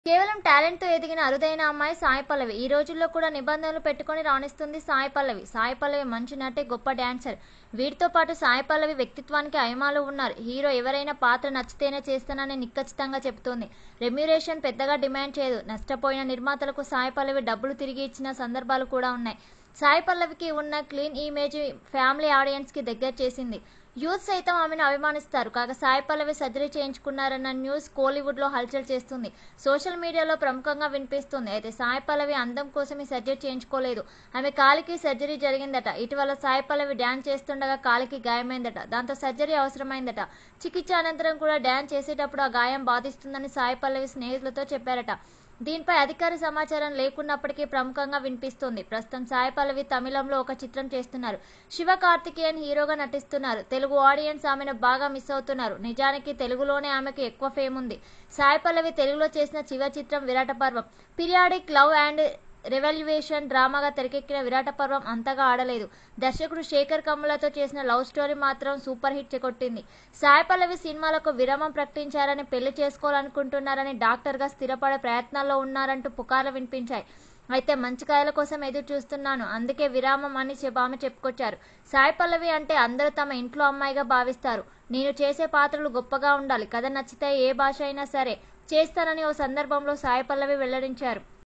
కేవలం టాలెంట్తో ఎదిగిన అరుదైన అమ్మాయి సాయి పల్లవి ఈ రోజుల్లో కూడా నిబంధనలు పెట్టుకొని రాణిస్తుంది సాయి పల్లవి సాయి పల్లవి మంచి నటే గొప్ప డాన్సర్ వీటితో పాటు సాయి పల్లవి వ్యక్తిత్వానికి అయమాలు ఉన్నారు హీరో ఎవరైనా పాత్ర నచ్చితేనే చేస్తానని నిక్కచ్చితంగా చెబుతోంది రెమ్యురేషన్ పెద్దగా డిమాండ్ చేయదు నష్టపోయిన నిర్మాతలకు సాయి పల్లవి డబ్బులు తిరిగి ఇచ్చిన సందర్భాలు కూడా ఉన్నాయి సాయి పల్లవికి ఉన్న క్లీన్ ఇమేజ్ ఫ్యామిలీ ఆడియన్స్కి దగ్గర చేసింది యూత్ సైతం ఆమెను అభిమానిస్తారు కాగా సాయి పల్లవి సర్జరీ చేయించుకున్నారన్న న్యూస్ కోలీవుడ్లో హల్చల్ చేస్తుంది సోషల్ మీడియాలో ప్రముఖంగా వినిపిస్తుంది అయితే సాయి పల్లవి అందం కోసం ఈ సర్జరీ చేయించుకోలేదు ఆమె కాలికి సర్జరీ జరిగిందట ఇటీవల సాయి పల్లవి డ్యాన్స్ చేస్తుండగా కాలికి గాయమైందట దాంతో సర్జరీ అవసరమైందట చికిత్స అనంతరం కూడా డ్యాన్స్ చేసేటప్పుడు ఆ గాయం బాధిస్తుందని సాయి పల్లవి స్నేహితులతో చెప్పారట దీనిపై అధికార సమాచారం లేకున్నప్పటికీ ప్రముఖంగా వినిపిస్తోంది ప్రస్తుతం సాయి పల్లవి తమిళంలో ఒక చిత్రం చేస్తున్నారు శివ కార్తికేయన్ హీరోగా నటిస్తున్నారు తెలుగు ఆడియన్స్ ఆమెను బాగా మిస్ అవుతున్నారు నిజానికి తెలుగులోనే ఆమెకు ఎక్కువ ఫేమ్ ఉంది సాయి పల్లవి తెలుగులో చేసిన చివరి చిత్రం Virata Parvam periodic love and revolution డ్రామాగా తెరకెక్కిన విరాట పర్వం అంతగా ఆడలేదు దర్శకుడు శేఖర్ కమ్ములతో చేసిన లవ్ స్టోరీ మాత్రం సూపర్ హిట్ కొట్టింది సాయి పల్లవి సినిమాలకు విరామం ప్రకటించారని పెళ్లి చేసుకోవాలనుకుంటున్నారని డాక్టర్గా స్థిరపడే ప్రయత్నాల్లో ఉన్నారంటూ పుకార్లు వినిపించాయి అయితే మంచి కాయల కోసం ఎదురు చూస్తున్నాను అందుకే విరామం అని చెప్- ఆమె చెప్పుకొచ్చారు సాయి పల్లవి అంటే అందరూ తమ ఇంట్లో అమ్మాయిగా భావిస్తారు నేను చేసే పాత్రలు గొప్పగా ఉండాలి కథ నచ్చితే ఏ భాష అయినా సరే చేస్తానని ఓ సందర్భంలో సాయి పల్లవి వెల్లడించారు